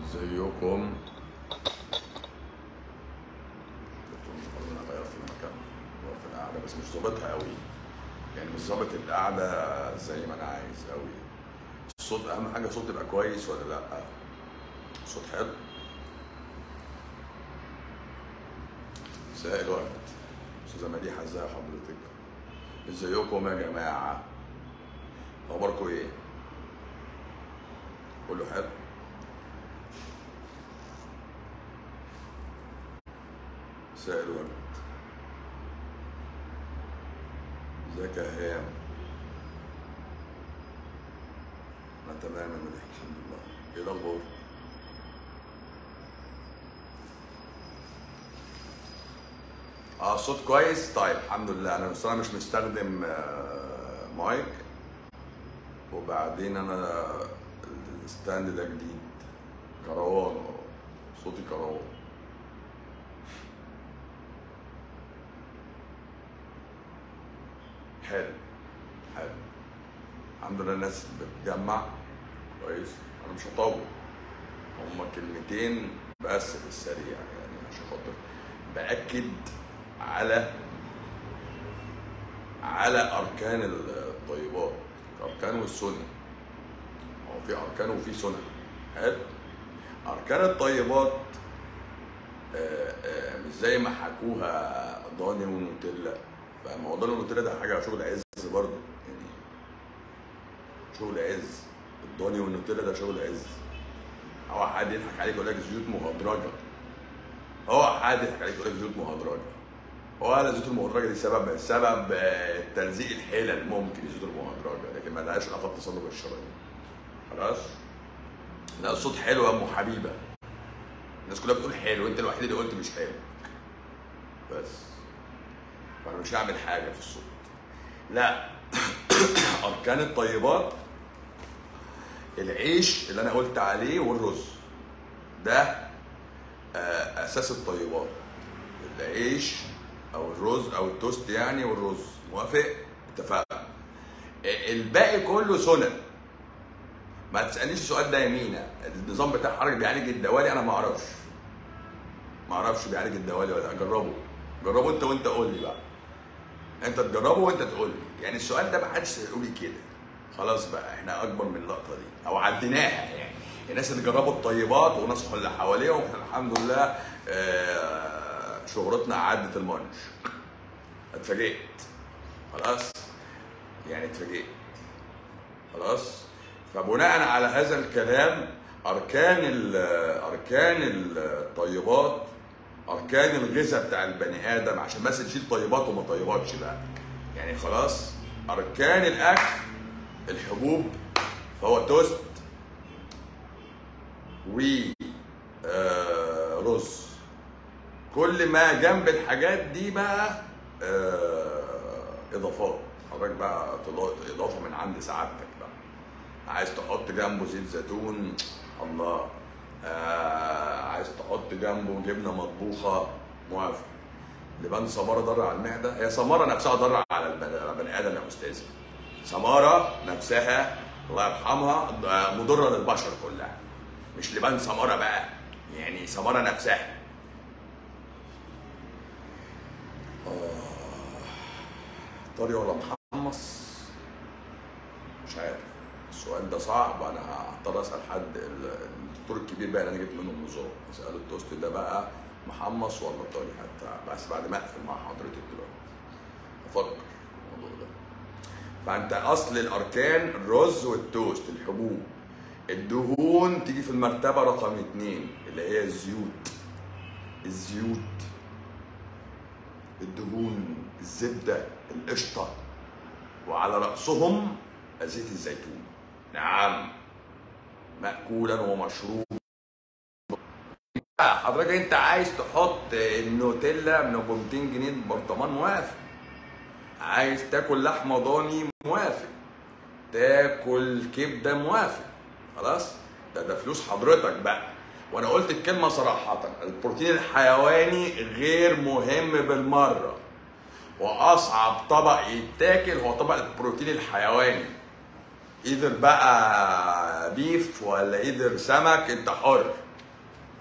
ازيكم انا غيرت المكان غيرت القعده بس مش ظابطها قوي يعني مش ظابط القعده زي ما انا عايز قوي الصوت اهم حاجه الصوت يبقى كويس ولا لا الصوت حلو مساء الورد استاذه مديحه ازي حضرتك ازيكم يا جماعه اخباركم ايه كله حلو مساء الورد ازيك يا هيام انا تمام يا مديحه الحمد لله ايه الاخبار اه الصوت كويس طيب الحمد لله انا بس انا مش مستخدم آه، مايك وبعدين انا الستاند ده جديد كروان صوتي كروان حلو حلو الحمد لله الناس بتجمع كويس انا مش هطول هما كلمتين بس في السريع يعني عشان خاطر باكد على على اركان الطيبات الاركان والسنن هو في اركان وفي سنن حلو اركان الطيبات آه، آه، مش زي ما حكوها ضاني ونوتيلا فاهم هو ضاني ونوتيلا ده حاجه شغل عز برضه يعني شغل عز الضاني والنوتيلا ده شغل عز هو حد يضحك عليك يقول لك زيوت مهدرجه هو حد يضحك عليك يقول لك زيوت مهدرجه هو قال الزيوت المهدرجه دي سبب سبب آه، تلزيق الحلل ممكن الزيوت المهدرجه لكن ما لهاش علاقه بتصلب الشرايين خلاص لا الصوت حلو يا ام حبيبه الناس كلها بتقول حلو انت الوحيد اللي قلت مش حلو بس فانا مش هعمل حاجه في الصوت لا اركان الطيبات العيش اللي انا قلت عليه والرز ده آه، اساس الطيبات العيش او الرز او التوست يعني والرز موافق اتفقنا آه، الباقي كله سنن ما تسالنيش السؤال ده يمينة النظام بتاع حضرتك بيعالج الدوالي انا ما اعرفش ما اعرفش بيعالج الدوالي ولا جربه جربه انت وانت قول لي بقى انت تجربه وانت تقول لي يعني السؤال ده ما حدش يقول لي كده خلاص بقى احنا اكبر من اللقطه دي او عديناها يعني الناس اللي جربوا الطيبات ونصحوا اللي حواليهم احنا الحمد لله آه، شهرتنا عدت المانش اتفاجئت خلاص يعني اتفاجئت خلاص فبناء على هذا الكلام اركان ال- اركان الطيبات اركان الغذاء بتاع البني ادم عشان بس تشيل طيبات وما طيباتش بقى يعني خلاص اركان الاكل الحبوب فهو توست و آه، رز كل ما جنب الحاجات دي بقى آه، اضافات حضرتك بقى تضا- اضافه من عند سعادتك بقى عايز تحط جنبه زيت زيتون الله آه عايز تحط جنبه جبنه مطبوخه موافق لبان سماره ضر على المعده هي سماره نفسها ضر على البني على البني ادم يا استاذي سماره نفسها الله يرحمها آه، مضره للبشر كلها مش لبان سماره بقى يعني سماره نفسها آه، طري ولا محمص مش عارف السؤال ده صعب انا هضطر اسال حد ال- الدكتور الكبير بقى اللي انا جبت منه النظام اساله التوست ده بقى محمص ولا طري حتى بس بعد ما اقفل مع حضرتك دلوقتي افكر في الموضوع ده فانت اصل الاركان الرز والتوست الحبوب الدهون تيجي في المرتبه رقم اتنين اللي هي الزيوت الزيوت الدهون الزبده القشطه وعلى راسهم زيت الزيتون نعم مأكولا ومشروب حضرتك انت عايز تحط النوتيلا من ابو 200 جنيه برطمان موافق عايز تاكل لحمه ضاني موافق تاكل كبده موافق خلاص ده ده فلوس حضرتك بقى وانا قلت الكلمه صراحه البروتين الحيواني غير مهم بالمره واصعب طبق يتاكل هو طبق البروتين الحيواني ايذر بقى بيف ولا ايذر سمك انت حر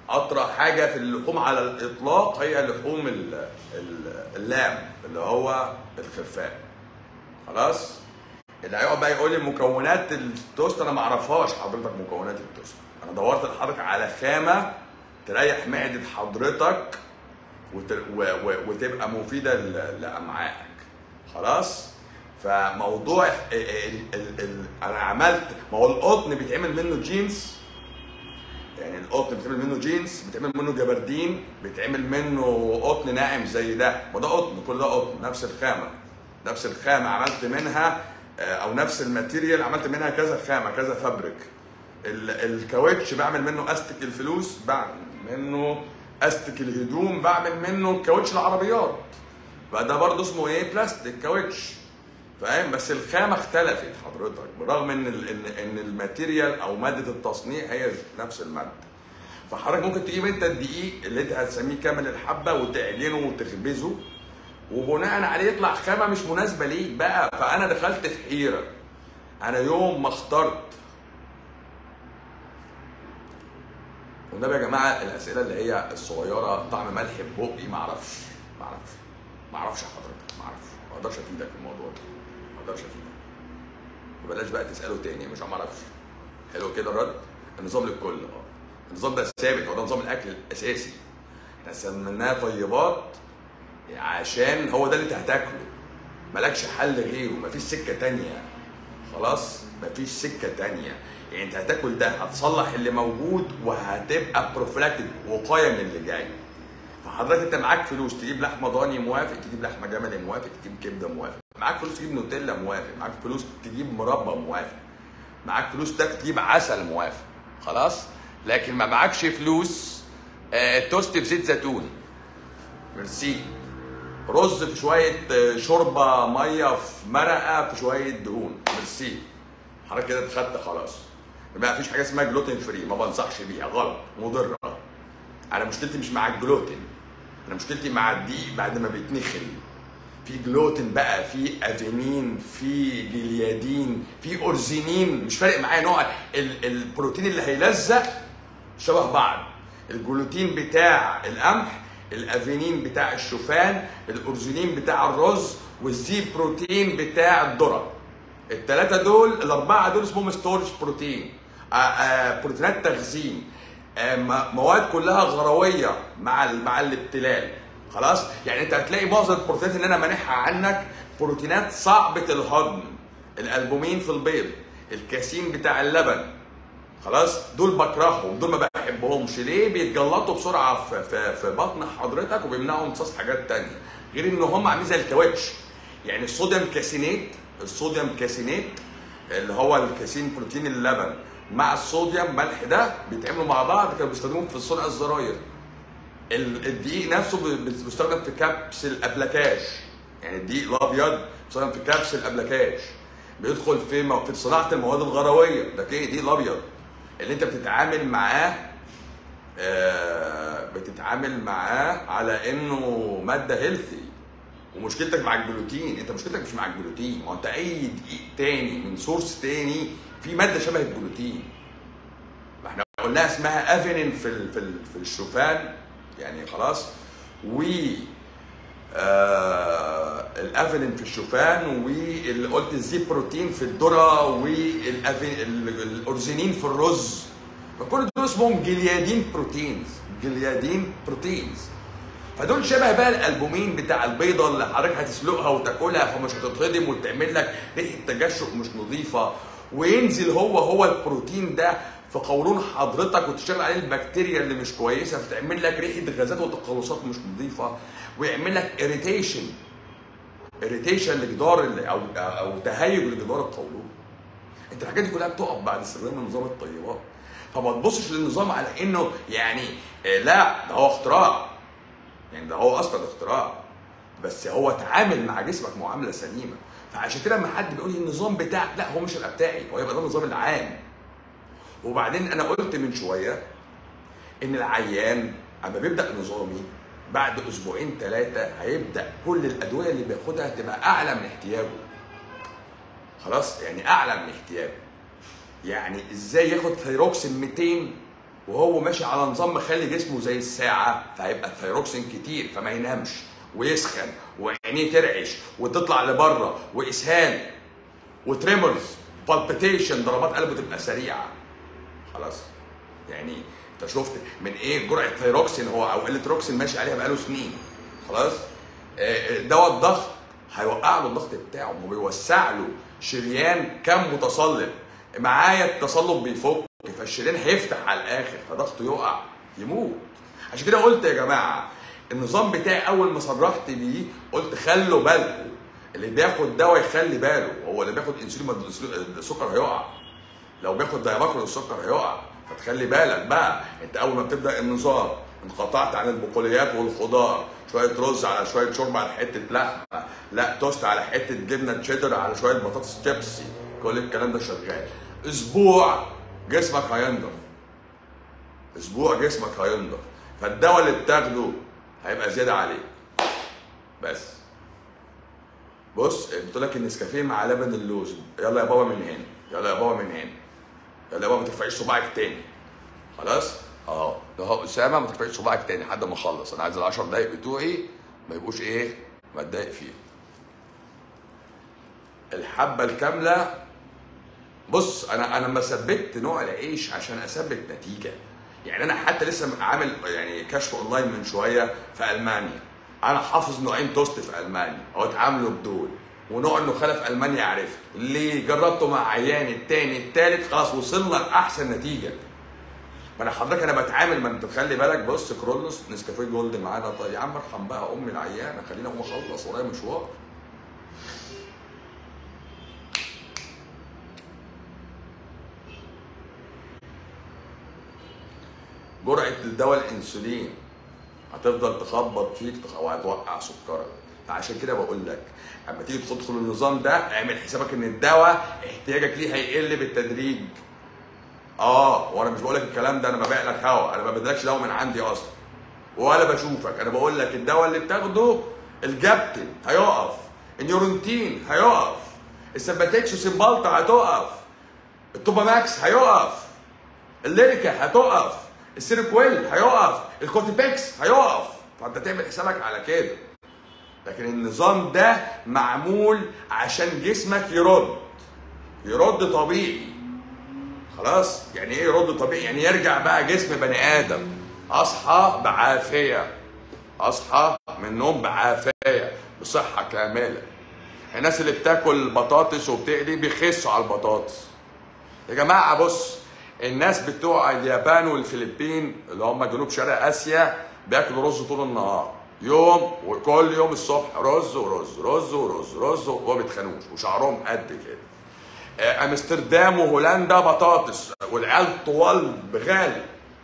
اطرى حاجه في اللحوم على الاطلاق هي لحوم ال- ال- اللام اللي هو الخرفان خلاص اللي هيقعد بقى يقول لي مكونات التوست انا ما اعرفهاش حضرتك مكونات التوست انا دورت لحضرتك على خامه تريح معده حضرتك وت... و... و... وتبقى مفيده ل... لامعائك خلاص فموضوع ال... ال... ال... ال... انا عملت ما هو القطن بيتعمل منه جينز يعني القطن بيتعمل منه جينز بيتعمل منه جبردين بيتعمل منه قطن ناعم زي ده ما ده قطن كل ده قطن نفس الخامه نفس الخامه عملت منها آه، او نفس الماتيريال عملت منها كذا خامه كذا فابريك ال- الكاوتش بعمل منه استك الفلوس بعمل منه استك الهدوم بعمل منه كاوتش العربيات بقى ده برضه اسمه ايه بلاستيك كاوتش فاهم بس الخامه اختلفت حضرتك بالرغم ان ال- ان ان الماتيريال او ماده التصنيع هي نفس الماده فحضرتك ممكن تجيب انت الدقيق اللي انت هتسميه كامل الحبه وتعجنه وتخبزه وبناء عليه يطلع خامه مش مناسبه ليك بقى فانا دخلت في حيره انا يوم ما اخترت والنبي يا جماعه الاسئله اللي هي الصغيره طعم ملح في بقي ما اعرفش ما اعرفش ما اعرفش يا حضرتك ما اعرفش ما اقدرش افيدك في الموضوع ده ما اقدرش افيدك وبلاش بقى تساله تاني مش ما اعرفش حلو كده الرد النظام للكل اه النظام ده ثابت هو ده نظام الاكل الاساسي احنا سميناه طيبات عشان هو ده اللي انت هتاكله مالكش حل غيره مفيش سكه تانية خلاص مفيش سكه تانية يعني انت هتاكل ده هتصلح اللي موجود وهتبقى بروفلاكتيك وقايه من اللي جاي فحضرتك انت معاك فلوس تجيب لحمه ضاني موافق تجيب لحمه جملي موافق تجيب كبده موافق معاك فلوس تجيب نوتيلا موافق معاك فلوس تجيب مربى موافق معاك فلوس تاكل تجيب عسل موافق خلاص لكن ما معكش فلوس آه توست بزيت زيتون ميرسي رز في شويه آه، شوربه ميه في مرقه في شويه دهون ميرسي حضرتك كده اتخدت خلاص ما فيش حاجه اسمها جلوتين فري ما بنصحش بيها غلط مضره انا مشكلتي مش مع الجلوتين انا مشكلتي مع الدقيق بعد ما بيتنخل في جلوتين بقى في افينين في جليادين في اورزينين مش فارق معايا نوع ال- البروتين اللي هيلزق شبه بعض الجلوتين بتاع القمح الافينين بتاع الشوفان الاورزينين بتاع الرز والزي بروتين بتاع الذره الثلاثه دول الاربعه دول اسمهم ستورج بروتين آه، آه، بروتينات تخزين آه، م- مواد كلها غرويه مع ال- مع الابتلال خلاص يعني انت هتلاقي معظم البروتينات اللي انا مانحها عنك بروتينات صعبه الهضم الالبومين في البيض الكاسين بتاع اللبن خلاص دول بكرههم دول ما بحبهمش ليه بيتجلطوا بسرعه في, في, في بطن حضرتك وبيمنعوا امتصاص حاجات تانية غير ان هم عاملين زي الكاوتش يعني الصوديوم كاسينيت الصوديوم كاسينيت اللي هو الكاسين بروتين اللبن مع الصوديوم ملح ده بيتعملوا مع بعض كانوا بيستخدموهم في صنع الزراير ال- الدقيق نفسه بي- بي- بيستخدم في كبس الابلكاش يعني الدقيق الابيض بيستخدم في كبس الابلكاش بيدخل في مو- في صناعه المواد الغرويه ده كده الدقيق الابيض اللي انت بتتعامل معاه آه، بتتعامل معاه على انه ماده هيلثي ومشكلتك مع الجلوتين انت مشكلتك مش مع الجلوتين ما هو انت اي دقيق تاني من سورس تاني في ماده شبه الجلوتين ما احنا قلنا اسمها افينين في ال- في ال- في الشوفان يعني خلاص و آه الافينين في الشوفان واللي قلت الزي بروتين في الذره والاورزينين في الرز فكل دول اسمهم جليادين بروتينز جليادين بروتينز فدول شبه بقى الالبومين بتاع البيضه اللي حضرتك هتسلقها وتاكلها فمش هتتهضم وتعمل لك ريحه تجشؤ مش نظيفه وينزل هو هو البروتين ده في قولون حضرتك وتشتغل عليه البكتيريا اللي مش كويسه فتعمل لك ريحه غازات وتقلصات مش نظيفه ويعمل لك اريتيشن اريتيشن لجدار ال- او او تهيج لجدار القولون انت الحاجات دي كلها بتقف بعد استخدام نظام الطيبات فما تبصش للنظام على انه يعني آه، لا ده هو اختراع يعني ده هو اصلا اختراع بس هو اتعامل مع جسمك معامله سليمه فعشان كده لما حد بيقول لي النظام بتاعك لا هو مش هيبقى بتاعي هو يبقى ده النظام العام وبعدين انا قلت من شويه ان العيان اما بيبدا نظامي بعد اسبوعين ثلاثه هيبدا كل الادويه اللي بياخدها تبقى اعلى من احتياجه خلاص يعني اعلى من احتياجه يعني ازاي ياخد ثيروكسين 200 وهو ماشي على نظام مخلي جسمه زي الساعه فهيبقى الثيروكسين كتير فما ينامش ويسخن وعينيه ترعش وتطلع لبره واسهال وتريمرز بالبيتيشن ضربات قلبه تبقى سريعه خلاص يعني انت شفت من ايه جرعه ثيروكسين هو او قله روكسين ماشي عليها بقاله سنين خلاص آه، آه، دواء الضغط هيوقع له الضغط بتاعه وبيوسع له شريان كم متصلب معايا التصلب بيفك فالشريان هيفتح على الاخر فضغطه يقع يموت عشان كده قلت يا جماعه النظام بتاعي اول ما صرحت بيه قلت خلوا بالكم اللي بياخد دواء يخلي باله هو اللي بياخد انسولين ما السكر هيقع لو بياخد دايباكل السكر هيقع فتخلي بالك بقى انت اول ما بتبدا النظام انقطعت عن البقوليات والخضار شويه رز على شويه شوربه على حته لحمه لا توست على حته جبنه تشيدر على شويه بطاطس شيبسي كل الكلام ده شغال اسبوع جسمك هينضف اسبوع جسمك هينضف فالدواء اللي بتاخده هيبقى زياده عليك بس بص قلت لك النسكافيه مع لبن اللوز يلا يا بابا من هنا يلا يا بابا من هنا يلا يا بابا ما ترفعيش صباعك تاني خلاص اه ده هو اسامه ما ترفعيش صباعك تاني لحد ما اخلص انا عايز ال 10 دقايق بتوعي ما يبقوش ايه ما اتضايق فيهم الحبه الكامله بص انا انا ما ثبت نوع العيش عشان اثبت نتيجه يعني انا حتى لسه عامل يعني كشف اونلاين من شويه في المانيا انا حافظ نوعين توست في المانيا هو اتعاملوا بدول ونوع النخاله في المانيا عرفت ليه جربته مع عيان التاني التالت خلاص وصلنا لاحسن نتيجه ما انا حضرتك انا بتعامل ما انت خلي بالك بص كرولوس نسكافيه جولد معانا طيب يا عم ارحم بقى ام العيانه خلينا اقوم اخلص ورايا مشوار جرعه الدواء الانسولين هتفضل تخبط فيك وهتوقع سكرك فعشان كده بقول لك اما تيجي تدخل النظام ده اعمل حسابك ان الدواء احتياجك ليه هيقل بالتدريج اه وانا مش بقول لك الكلام ده انا ببيع لك هوا انا ما بدلكش دواء من عندي اصلا ولا بشوفك انا بقول لك الدواء اللي بتاخده الجابتن هيقف النيورنتين هيقف السباتيكس وسيمبالتا هتقف التوبا ماكس هيقف الليريكا هتقف السيركويل هيقف الكوتيبكس هيقف فانت تعمل حسابك على كده لكن النظام ده معمول عشان جسمك يرد يرد طبيعي خلاص يعني ايه يرد طبيعي يعني يرجع بقى جسم بني ادم اصحى بعافيه اصحى من النوم بعافيه بصحه كامله الناس اللي بتاكل بطاطس وبتقلي بيخسوا على البطاطس يا جماعه بص الناس بتوع اليابان والفلبين اللي هم جنوب شرق اسيا بياكلوا رز طول النهار يوم وكل يوم الصبح رز ورز رز ورز رز وما بيتخانوش وشعرهم قد كده آه، امستردام وهولندا بطاطس والعيال طوال بغالي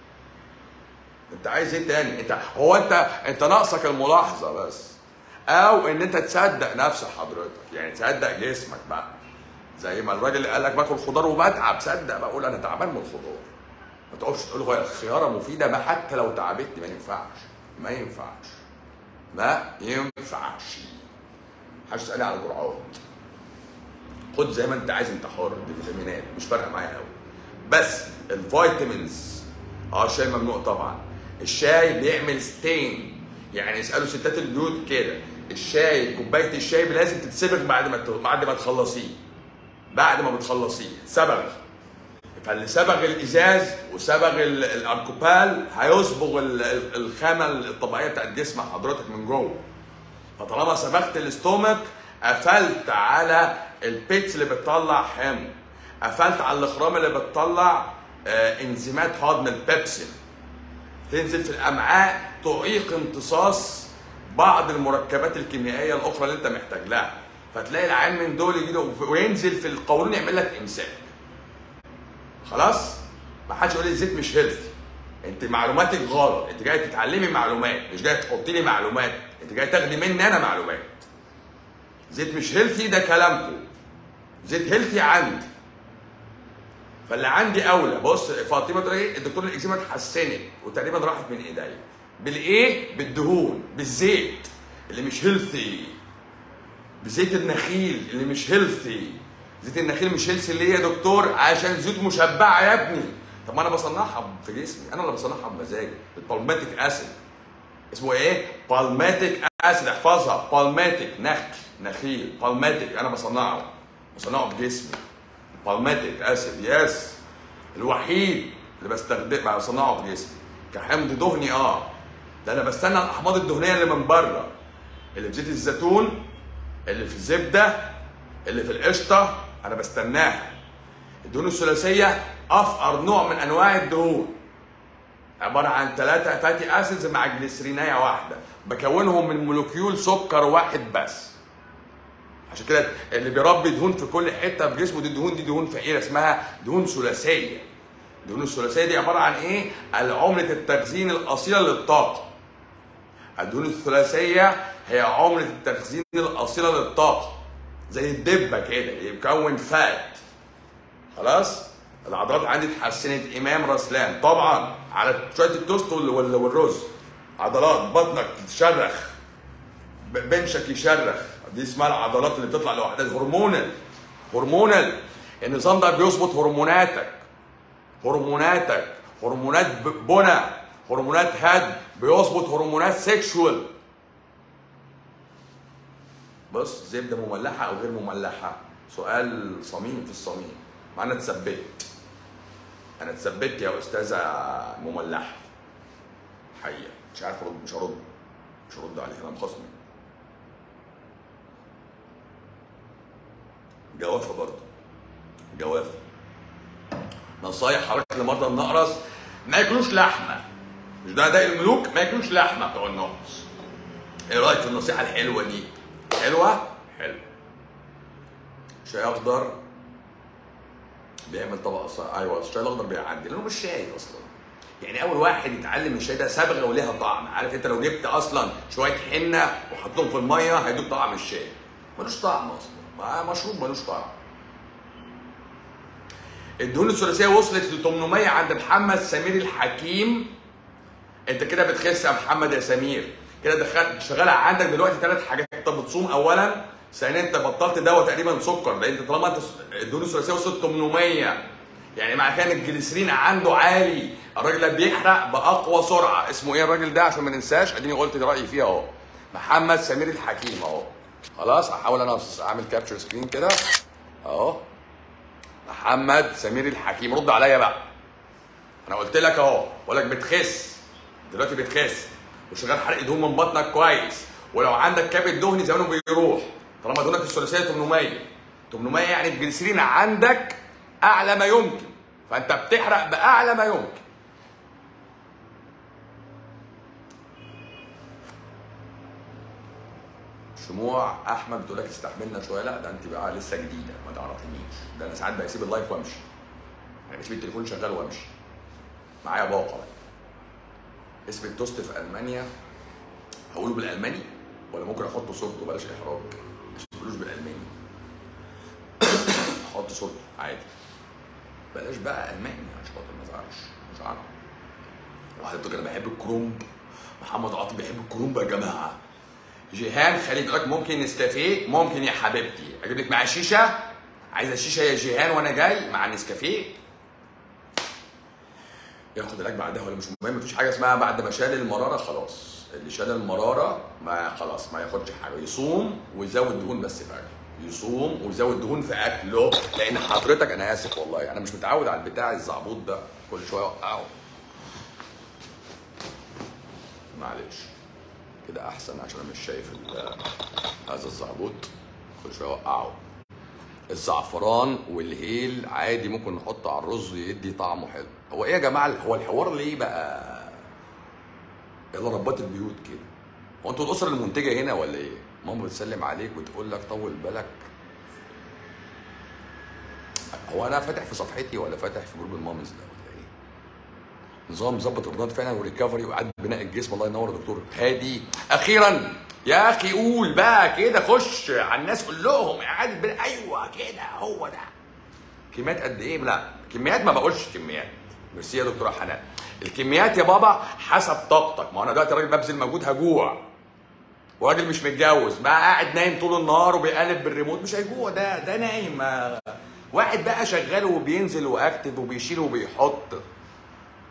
انت عايز ايه تاني انت هو انت انت ناقصك الملاحظه بس او ان انت تصدق نفس حضرتك يعني تصدق جسمك بقى زي ما الراجل اللي قال لك باكل خضار وبتعب صدق بقول انا تعبان من الخضار ما تقفش تقول هو الخياره مفيده ما حتى لو تعبتني ما ينفعش ما ينفعش ما ينفعش محدش يسالني على الجرعات خد زي ما انت عايز انت حر دي فيتامينات مش فارقه معايا قوي بس الفيتامينز اه الشاي ممنوع طبعا الشاي بيعمل ستين يعني اسالوا ستات البيوت كده الشاي كوبايه الشاي لازم تتسبغ بعد ما بعد ما تخلصيه بعد ما بتخلصيه صبغ فاللي صبغ الازاز وصبغ الاركوبال هيصبغ الخامه الطبيعيه بتاعت جسم حضرتك من جوه فطالما صبغت الاستومك قفلت على البيتس اللي بتطلع حمض قفلت على الاخرام اللي بتطلع آه انزيمات هضم البيبسين تنزل في الامعاء تعيق امتصاص بعض المركبات الكيميائيه الاخرى اللي انت محتاج لها فتلاقي العين من دول يجي وينزل في القولون يعمل لك امساك خلاص ما حدش يقول لي الزيت مش هيلثي انت معلوماتك غلط انت جاي تتعلمي معلومات مش جاي تحطي لي معلومات انت جاي تاخدي مني انا معلومات زيت مش هيلثي ده كلامكم زيت هيلثي عندي فاللي عندي اولى بص فاطمه تقول ايه الدكتور الاكزيما اتحسنت وتقريبا راحت من ايديا بالايه بالدهون بالزيت اللي مش هيلثي بزيت النخيل اللي مش هيلثي زيت النخيل مش هيلثي ليه يا دكتور عشان زيوت مشبعه يا ابني طب ما انا بصنعها في جسمي انا اللي بصنعها بمزاجي البالماتيك اسيد اسمه ايه؟ بالماتيك اسيد احفظها بالماتيك نخل نخيل بالماتيك انا بصنعه بصنعه بجسمي بالماتيك اسيد يس الوحيد اللي بستخدم بصنعه بجسمي كحمض دهني اه ده انا بستنى الاحماض الدهنيه اللي من بره اللي في زيت الزيتون اللي في الزبده اللي في القشطه انا بستناها الدهون الثلاثيه افقر نوع من انواع الدهون عباره عن ثلاثه فاتي اسيدز مع جليسرينايه واحده بكونهم من مولكيول سكر واحد بس عشان كده اللي بيربي دهون في كل حته في جسمه دي دهون دي دهون فقيره اسمها دهون ثلاثيه الدهون الثلاثيه دي عباره عن ايه؟ عمله التخزين الاصيله للطاقه الدهون الثلاثيه هي عمله التخزين الاصيله للطاقه زي الدبه كده يكون فات خلاص العضلات عندي اتحسنت امام رسلان طبعا على شويه التوست وال- وال- والرز عضلات بطنك تشرخ ب- بنشك يشرخ دي اسمها العضلات اللي بتطلع لوحدها هرمونال هرمونال النظام ده بيظبط هرموناتك هرموناتك هرمونات ب- بنى هرمونات هد بيظبط هرمونات سيكشوال بص زبده مملحه او غير مملحه سؤال صميم في الصميم ما انا اتثبت انا اتثبت يا استاذه مملحه حقيقه مش عارف ارد مش هرد مش هرد عليك انا مخصمي جوافه برضه جوافه نصايح حضرتك لمرضى النقرس ما ياكلوش لحمه مش ده ده الملوك ما ياكلوش لحمه بتوع النقرس ايه رايك في النصيحه الحلوه دي حلوه حلو شاي اخضر بيعمل طبق أصلا. ايوه الشاي الاخضر بيعدي لانه مش شاي اصلا يعني اول واحد يتعلم الشاي ده صبغه وليها طعم عارف انت لو جبت اصلا شويه حنه وحطهم في الميه هيدوك طعم الشاي ملوش طعم اصلا ما- مشروب ملوش طعم الدهون الثلاثيه وصلت ل 800 عند محمد سمير الحكيم انت كده بتخس يا محمد يا سمير كده دخلت شغاله عندك دلوقتي ثلاث حاجات انت بتصوم اولا ثانيا انت بطلت دواء تقريبا سكر لان انت طالما انت الدهون الثلاثيه وصلت 800 يعني مع كان الجليسرين عنده عالي الراجل ده بيحرق باقوى سرعه اسمه ايه الراجل ده عشان ما ننساش اديني قلت رايي فيه اهو محمد سمير الحكيم اهو خلاص هحاول انا اعمل كابتشر سكرين كده اهو محمد سمير الحكيم رد عليا بقى انا قلت لك اهو بقول لك بتخس دلوقتي بتخس وشغال حرق دهون من بطنك كويس ولو عندك كبد دهني زمانه بيروح طالما دهونك الثلاثيه 800 800 يعني الجليسرين عندك اعلى ما يمكن فانت بتحرق باعلى ما يمكن شموع احمد بتقول لك استحملنا شويه لا ده انت بقى لسه جديده ما تعرفينيش ده انا ساعات بسيب اللايف وامشي يعني بسيب التليفون شغال وامشي معايا باقه اسم التوست في المانيا هقوله بالالماني ولا ممكن احط صورته بلاش احراج عشان ما تقولوش بالالماني احط صورته عادي بلاش بقى الماني عشان خاطر ما ازعلش مش عارف واحد بتقول انا بحب الكرومب محمد عاطف بيحب الكرومب يا جماعه جيهان خليل بيقول لك ممكن نسكافيه ممكن يا حبيبتي اجيب لك معاه شيشه عايزه شيشه يا جيهان وانا جاي مع نسكافيه ياخد علاج بعدها ولا مش مهم مفيش حاجه اسمها بعد ما شال المراره خلاص اللي شال المراره ما خلاص ما ياخدش حاجه يصوم ويزود دهون بس في اكله يصوم ويزود دهون في اكله لان حضرتك انا اسف والله انا مش متعود على البتاع الزعبوط ده كل شويه اوقعه معلش كده احسن عشان انا مش شايف ال- هذا الزعبوط كل شويه اوقعه الزعفران والهيل عادي ممكن نحطه على الرز يدي طعمه حلو هو ايه يا جماعه هو الحوار ليه بقى يلا ربات البيوت كده هو انتوا الاسره المنتجه هنا ولا ايه ماما بتسلم عليك وتقول لك طول بالك هو انا فاتح في صفحتي ولا فاتح في جروب المامز ده ولا ايه نظام ظبط الرضاعات فعلا وريكفري واعاده بناء الجسم الله ينور يا دكتور هادي اخيرا يا اخي قول بقى كده خش على الناس قول لهم اعاده بناء ايوه كده هو ده كميات قد ايه لا كميات ما بقولش كميات ميرسي يا دكتوره حنان الكميات يا بابا حسب طاقتك ما انا دلوقتي راجل ببذل مجهود هجوع وراجل مش متجوز بقى قاعد نايم طول النهار وبيقلب بالريموت مش هيجوع ده ده نايم ما- واحد بقى شغال وبينزل واكتف وبيشيل وبيحط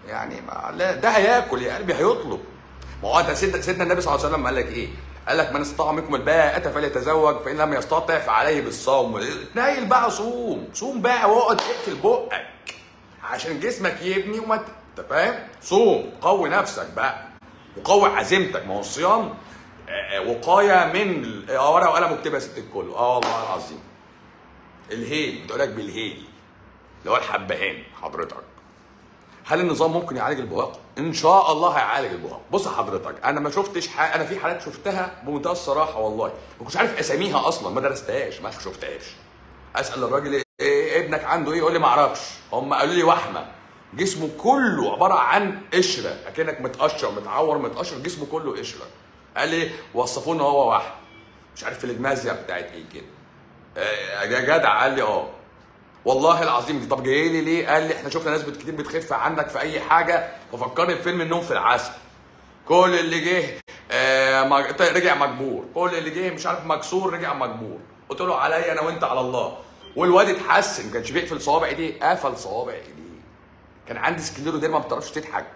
يعني ما لا ده هياكل يا قلبي هيطلب ما هو ده سيدنا, سيدنا النبي صلى الله عليه وسلم قال لك ايه؟ قال لك من استطاع منكم الباءة فليتزوج فان لم يستطع فعليه بالصوم تنيل بقى صوم صوم بقى واقعد اقفل بقك عشان جسمك يبني وما ت- انت فاهم؟ صوم قوي نفسك بقى وقوي عزيمتك ما هو الصيام آه، آه، وقايه من ال- آه، ورقه وقلم واكتبها يا ست الكل اه والله العظيم الهيل بتقول لك بالهيل اللي هو الحبهان حضرتك هل النظام ممكن يعالج البهاق؟ ان شاء الله هيعالج البهاق بص حضرتك انا ما شفتش ح... انا في حالات شفتها بمنتهى الصراحه والله ما كنتش عارف اساميها اصلا ما درستهاش ما شفتهاش اسال الراجل إيه, إيه ابنك عنده ايه يقول لي ما اعرفش هم قالوا لي وحمه جسمه كله عباره عن قشره اكنك متقشر متعور متقشر جسمه كله قشره قال لي وصفوه ان هو وحم مش عارف الجمازيا بتاعت ايه كده آه، يا جدع قال لي اه والله العظيم طب جاي لي ليه؟ قال لي احنا شفنا ناس بت- كتير بتخف عنك في اي حاجه ففكرني بفيلم النوم في العسل. كل اللي جه آه مج- ط- رجع مجبور، كل اللي جه مش عارف مكسور رجع مجبور. قلت له عليا انا وانت على الله. والواد اتحسن ما كانش بيقفل صوابع ايديه قفل صوابع ايديه. كان عندي سكليروديرما ما بتعرفش تضحك.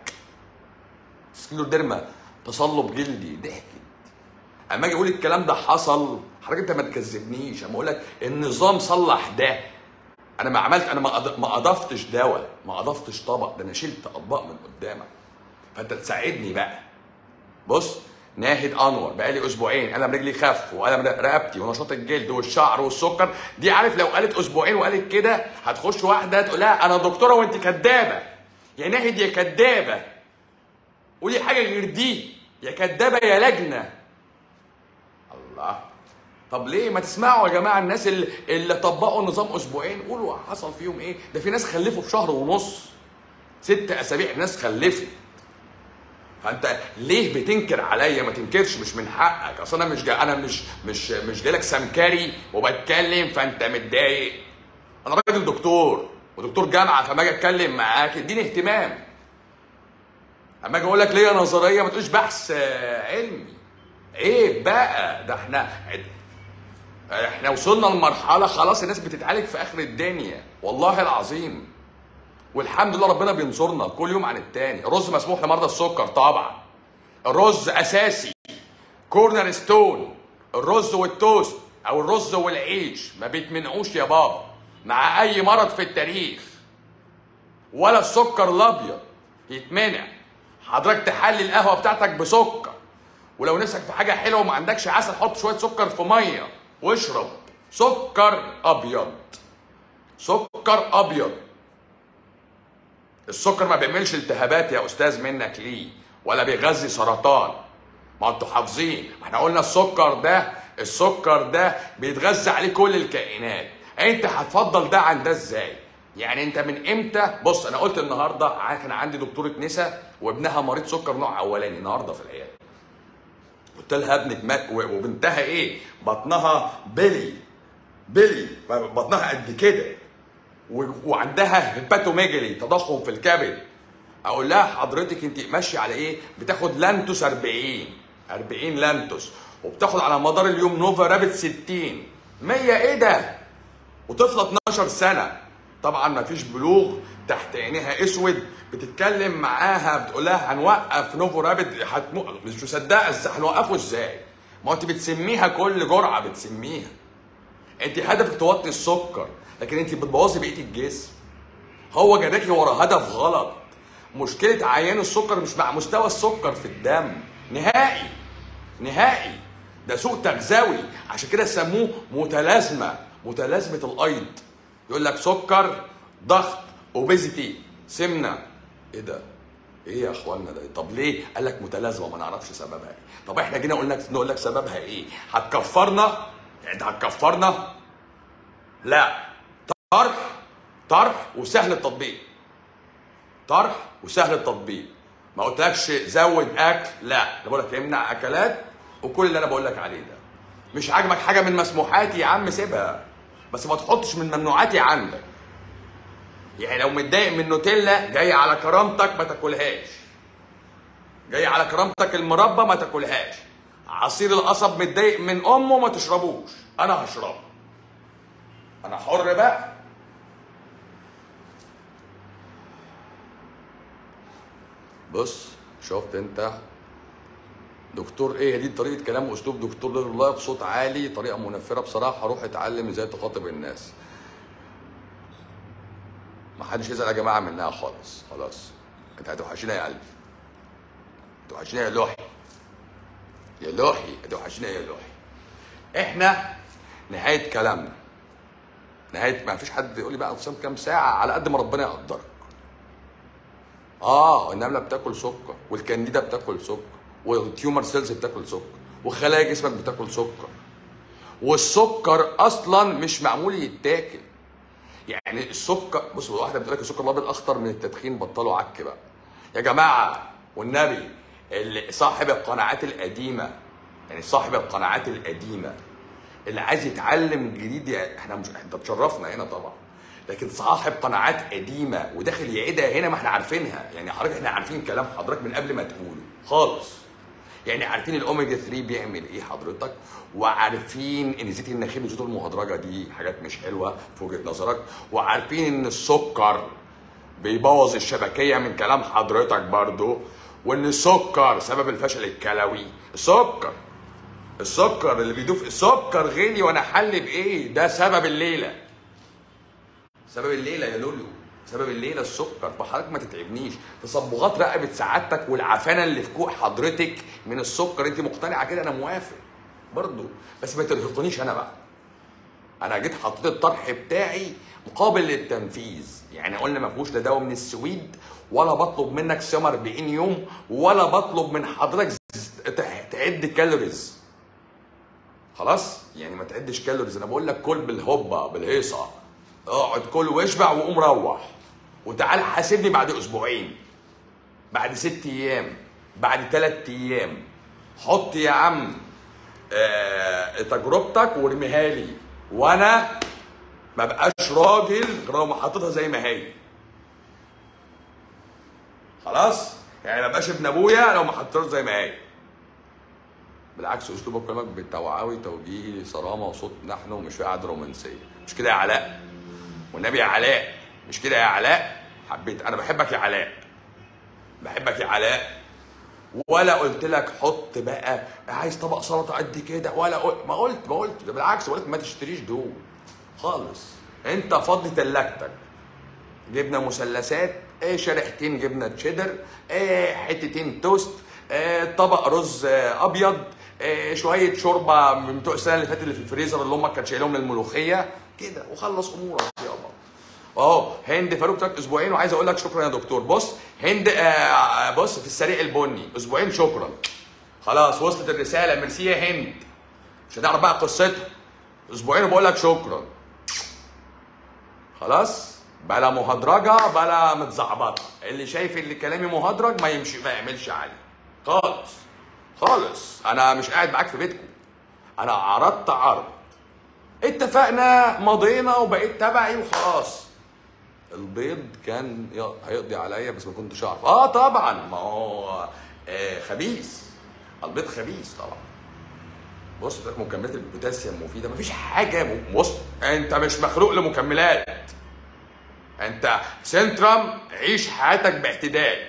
سكليروديرما تصلب جلدي ضحكت. اما اجي اقول الكلام ده حصل حضرتك انت ما تكذبنيش اما اقول لك النظام صلح ده انا ما عملت انا ما أض- ما اضفتش دواء ما اضفتش طبق ده انا شلت اطباق من قدامك فانت تساعدني بقى بص ناهد انور بقالي اسبوعين الم رجلي خف والم رقبتي ونشاط الجلد والشعر والسكر دي عارف لو قالت اسبوعين وقالت كده هتخش واحده تقول لها انا دكتوره وانت كدابه يا ناهد يا كدابه قولي حاجه غير دي يا كدابه يا لجنه الله طب ليه ما تسمعوا يا جماعه الناس اللي, اللي طبقوا النظام اسبوعين قولوا حصل فيهم ايه ده في ناس خلفوا في شهر ونص ست اسابيع ناس خلفت فانت ليه بتنكر عليا ما تنكرش مش من حقك اصل انا مش جا انا مش مش مش جايلك سمكري وبتكلم فانت متضايق انا راجل دكتور ودكتور جامعه فما اجي اتكلم معاك اديني اهتمام اما اجي اقول لك ليا نظريه ما تقولش بحث آه، علمي ايه بقى ده احنا احنا وصلنا لمرحله خلاص الناس بتتعالج في اخر الدنيا والله العظيم والحمد لله ربنا بينصرنا كل يوم عن التاني الرز مسموح لمرضى السكر طبعا الرز اساسي كورنر ستون الرز والتوست او الرز والعيش ما بيتمنعوش يا بابا مع اي مرض في التاريخ ولا السكر الابيض يتمنع حضرتك تحلي القهوه بتاعتك بسكر ولو نفسك في حاجه حلوه وما عندكش عسل حط شويه سكر في ميه واشرب سكر ابيض سكر ابيض السكر ما بيعملش التهابات يا استاذ منك ليه ولا بيغذي سرطان ما انتوا حافظين ما احنا قلنا السكر ده السكر ده بيتغذى عليه كل الكائنات انت هتفضل ده عن ده ازاي يعني انت من امتى بص انا قلت النهارده ع- كان عندي دكتوره نسا وابنها مريض سكر نوع اولاني النهارده في العياده قلت لها ابنك مات و- وبنتها ايه بطنها بلي بلي بطنها قد كده و- وعندها هيباتوميجالي تضخم في الكبد اقول لها حضرتك انت ماشيه على ايه بتاخد لانتوس 40 40 لانتوس وبتاخد على مدار اليوم نوفا رابت 60 100 ايه ده وطفله 12 سنه طبعا ما فيش بلوغ تحت عينيها اسود بتتكلم معاها بتقول لها هنوقف نوفو رابت هتمو... مش مصدقه ازاي هنوقفه ازاي ما هو انت بتسميها كل جرعه بتسميها انت هدفك توطي السكر لكن انت بتبوظي بقيه الجسم هو جراكي ورا هدف غلط مشكله عيان السكر مش مع مستوى السكر في الدم نهائي نهائي ده سوء تغذوي عشان كده سموه متلازمه متلازمه الايض يقول لك سكر ضغط اوبيزيتي سمنه ايه ده ايه يا اخوانا ده طب ليه قال لك متلازمه ما نعرفش سببها ايه طب احنا جينا قلنا نقول لك سببها ايه هتكفرنا يعني انت هتكفرنا لا طرح طرح وسهل التطبيق طرح وسهل التطبيق ما قلتلكش زود اكل لا انا بقول لك امنع اكلات وكل اللي انا بقول لك عليه ده مش عاجبك حاجه من مسموحاتي يا عم سيبها بس ما تحطش من ممنوعاتي عندك يعني لو متضايق من نوتيلا جاي على كرامتك ما تاكلهاش جاي على كرامتك المربى ما تاكلهاش عصير القصب متضايق من امه ما تشربوش انا هشربه انا حر بقى بص شفت انت دكتور ايه دي طريقه كلام واسلوب دكتور غير الله بصوت عالي طريقه منفره بصراحه روح اتعلم ازاي تخاطب الناس ما حدش يزعل يا جماعه منها خالص خلاص انت هتوحشينا يا قلبي هتوحشينا يا لوحي يا لوحي هتوحشينا يا لوحي احنا نهايه كلامنا نهايه ما فيش حد يقول لي بقى تصوم كام ساعه على قد ما ربنا يقدرك اه النمله بتاكل سكر والكانديدا بتاكل سكر والتيومر سيلز بتاكل سكر وخلايا جسمك بتاكل سكر والسكر اصلا مش معمول يتاكل يعني السكر بص واحده بتقول لك السكر الابيض اخطر من التدخين بطلوا عك بقى يا جماعه والنبي اللي صاحب القناعات القديمه يعني صاحب القناعات القديمه اللي عايز يتعلم جديد يعني احنا مش انت تشرفنا هنا طبعا لكن صاحب قناعات قديمه وداخل يعيدها هنا ما احنا عارفينها يعني حضرتك احنا عارفين كلام حضرتك من قبل ما تقوله خالص يعني عارفين الاوميجا 3 بيعمل ايه حضرتك وعارفين ان زيت النخيل وزيوت المهدرجه دي حاجات مش حلوه في وجهه نظرك وعارفين ان السكر بيبوظ الشبكيه من كلام حضرتك برضو وان السكر سبب الفشل الكلوي السكر السكر اللي بيدوب السكر غلي وانا حل بايه ده سبب الليله سبب الليله يا لولو سبب الليله السكر فحضرتك ما تتعبنيش تصبغات رقبه سعادتك والعفانه اللي في كوع حضرتك من السكر انت مقتنعه كده انا موافق برضو بس ما ترهقنيش انا بقى انا جيت حطيت الطرح بتاعي مقابل للتنفيذ يعني قلنا ما فيهوش لا دواء من السويد ولا بطلب منك صيام 40 يوم ولا بطلب من حضرتك تعد كالوريز خلاص يعني ما تعدش كالوريز انا بقول لك كل بالهوبا بالهيصه اقعد كل واشبع وقوم روح وتعال حاسبني بعد اسبوعين بعد ست ايام بعد ثلاث ايام حط يا عم آه تجربتك وارميها لي وانا ما بقاش راجل غير لو حاططها زي ما هي خلاص يعني ما بقاش ابن ابويا لو ما حطيتهاش زي ما هي بالعكس اسلوبك كلامك بالتوعوي توجيهي صرامه وصوت نحن ومش في قعده رومانسيه مش كده يا علاء والنبي يا علاء مش كده يا علاء حبيت انا بحبك يا علاء بحبك يا علاء ولا قلت لك حط بقى عايز طبق سلطه قد كده ولا قلت ما قلت ما قلت ده بالعكس قلت ما تشتريش دول خالص انت فضي تلاجتك جبنه مثلثات ايه شريحتين جبنه تشيدر ايه حتتين توست ايه طبق رز آه، ابيض ايه شويه شوربه من بتوع السنه اللي فاتت اللي في الفريزر اللي امك كانت شايلهم للملوخيه كده وخلص امورك يابا اهو هند فاروق تراك اسبوعين وعايز اقول لك شكرا يا دكتور بص هند آه بص في السريع البني اسبوعين شكرا خلاص وصلت الرساله ميرسي يا هند مش هتعرف بقى قصتها اسبوعين وبقول لك شكرا خلاص بلا مهدرجه بلا متزعبطه اللي شايف اللي كلامي مهدرج ما يمشي ما يعملش عليه خالص خالص انا مش قاعد معاك في بيتكم انا عرضت عرض اتفقنا مضينا وبقيت تبعي وخلاص البيض كان ي- هيقضي عليا بس ما كنتش اعرف اه طبعا ما هو آه خبيث البيض خبيث طبعا بص ده مكملات البوتاسيوم مفيده مفيش حاجه م- بص انت مش مخلوق لمكملات انت سنترم عيش حياتك باعتدال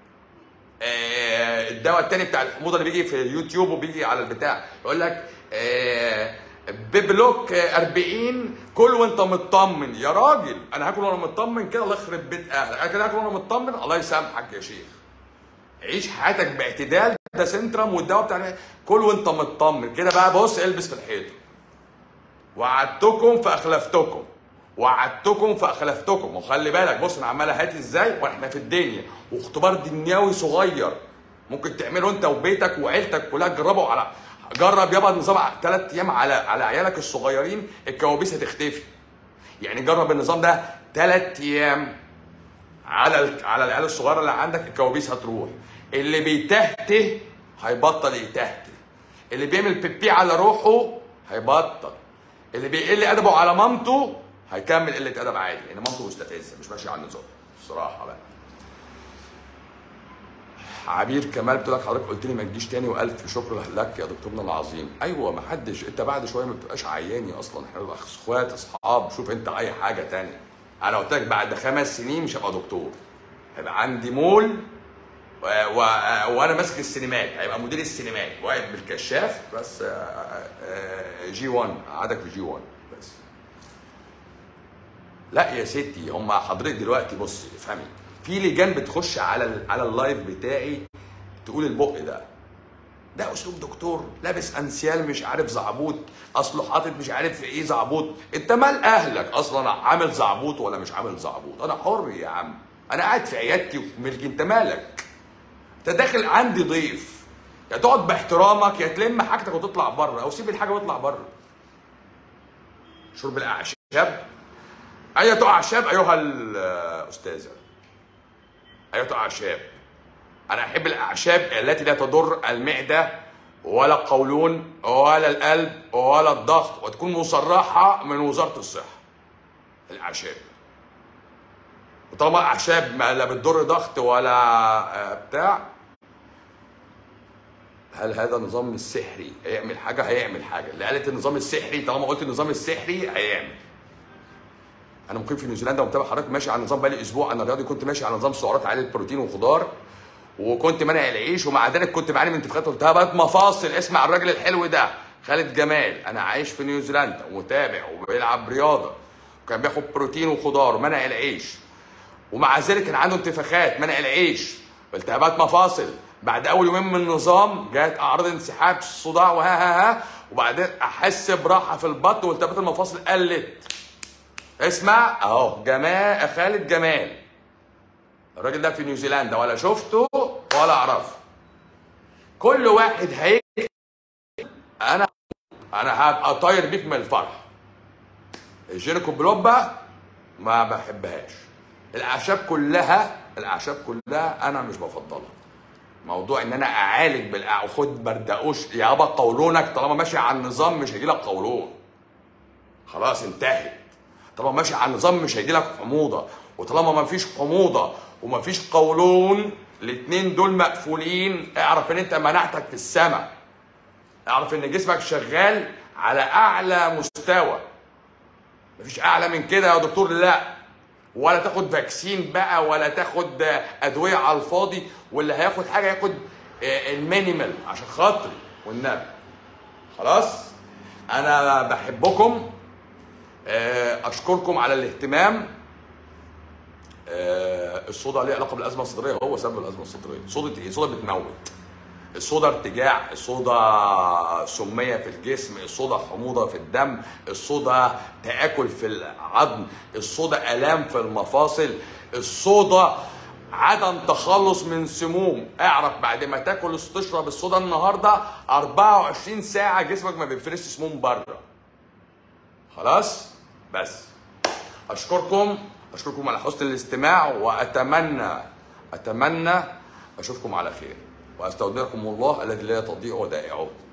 آه، الدواء التاني بتاع الحموضه اللي بيجي في اليوتيوب وبيجي على البتاع يقول لك آه، ببلوك آه، 40 كل وانت مطمن يا راجل انا هاكل وانا مطمن كده الله يخرب بيت اهلك انا كده هاكل وانا مطمن الله يسامحك يا شيخ عيش حياتك باعتدال ده سنترم والدواء بتاع كل وانت مطمن كده بقى بص البس في الحيطه وعدتكم فاخلفتكم وعدتكم فاخلفتكم وخلي بالك بص انا عمال هاتي ازاي واحنا في الدنيا واختبار دنيوي صغير ممكن تعمله انت وبيتك وعيلتك كلها تجربه على جرب يابا النظام ثلاث ايام على على عيالك الصغيرين الكوابيس هتختفي يعني جرب النظام ده ثلاث ايام على ال- على العيال الصغيره اللي عندك الكوابيس هتروح اللي بيتهته هيبطل يتهته اللي بيعمل بيبي على روحه هيبطل اللي بيقل ادبه على مامته هيكمل قله ادب عادي لان مامته مستفزه مش ماشيه على النظام الصراحه بقى عبير كمال بتقول لك حضرتك قلت لي ما تجيش تاني والف شكر لك يا دكتورنا العظيم ايوه ما حدش انت بعد شويه ما بتبقاش عياني اصلا احنا بنبقى اخوات اصحاب شوف انت اي حاجه تانية انا قلت لك بعد خمس سنين مش هبقى دكتور هيبقى عندي مول و... و... وانا ماسك السينمات هيبقى مدير السينمات واقف بالكشاف بس آه، آه، جي 1 قعدك في جي 1 بس لا يا ستي هم حضرتك دلوقتي بصي افهمي في لجان بتخش على ال... على اللايف بتاعي تقول البق ده ده اسلوب دكتور لابس انسيال مش عارف زعبوط اصله حاطط مش عارف ايه زعبوط انت مال اهلك اصلا عامل زعبوط ولا مش عامل زعبوط انا حر يا عم انا قاعد في عيادتي وفي ملكي انت مالك انت داخل عندي ضيف يا تقعد باحترامك يا تلم حاجتك وتطلع بره او سيب الحاجه واطلع بره شرب الاعشاب اية اعشاب ايها الاستاذه اية اعشاب انا احب الاعشاب التي لا تضر المعده ولا القولون ولا القلب ولا الضغط وتكون مصرحه من وزاره الصحه الاعشاب وطالما اعشاب ما لا بتضر ضغط ولا آه، بتاع هل هذا النظام السحري هيعمل حاجه هيعمل حاجه اللي قالت النظام السحري طالما قلت النظام السحري هيعمل انا مقيم في نيوزيلندا ومتابع حضرتك ماشي على النظام بقالي اسبوع انا رياضي كنت ماشي على نظام سعرات عاليه البروتين وخضار وكنت مانع العيش ومع ذلك كنت بعاني من انتفاخات التهابات مفاصل اسمع الراجل الحلو ده خالد جمال انا عايش في نيوزيلندا ومتابع وبيلعب رياضه وكان بياخد بروتين وخضار ومنع العيش ومع ذلك كان عنده انتفاخات منع العيش والتهابات مفاصل بعد اول يومين من النظام جات اعراض انسحاب صداع وها ها ها وبعدين احس براحه في البطن والتهابات المفاصل قلت اسمع اهو جمال خالد جمال الراجل ده في نيوزيلندا ولا شفته ولا اعرفه كل واحد هيك انا انا هبقى طاير بيك من الفرح الجينيكو بلوبا ما بحبهاش الاعشاب كلها الاعشاب كلها انا مش بفضلها موضوع ان انا اعالج بالأع... خد بردقوش يابا قولونك طالما ماشي على النظام مش هيجيلك قولون خلاص انتهت طالما ماشي على النظام مش هيجيلك حموضه وطالما ما فيش حموضه وما فيش قولون الاتنين دول مقفولين اعرف ان انت مناعتك في السماء اعرف ان جسمك شغال على اعلى مستوى مفيش اعلى من كده يا دكتور لا ولا تاخد فاكسين بقى ولا تاخد ادويه على الفاضي واللي هياخد حاجه ياخد آه، المينيمال عشان خاطري والنبي خلاص انا بحبكم آه، اشكركم على الاهتمام آه، الصودا ليه علاقه بالازمه الصدريه هو سبب الازمه الصدريه صودا ايه الصودا بتموت الصودا ارتجاع الصودا سميه في الجسم الصودا حموضه في الدم الصودا تاكل في العظم الصودا الام في المفاصل الصودا عدم تخلص من سموم اعرف بعد ما تاكل تشرب الصودا النهارده 24 ساعه جسمك ما بيفرزش سموم بره خلاص بس اشكركم اشكركم على حسن الاستماع واتمنى اتمنى اشوفكم على خير واستودعكم الله الذي لا تضيع ودائعه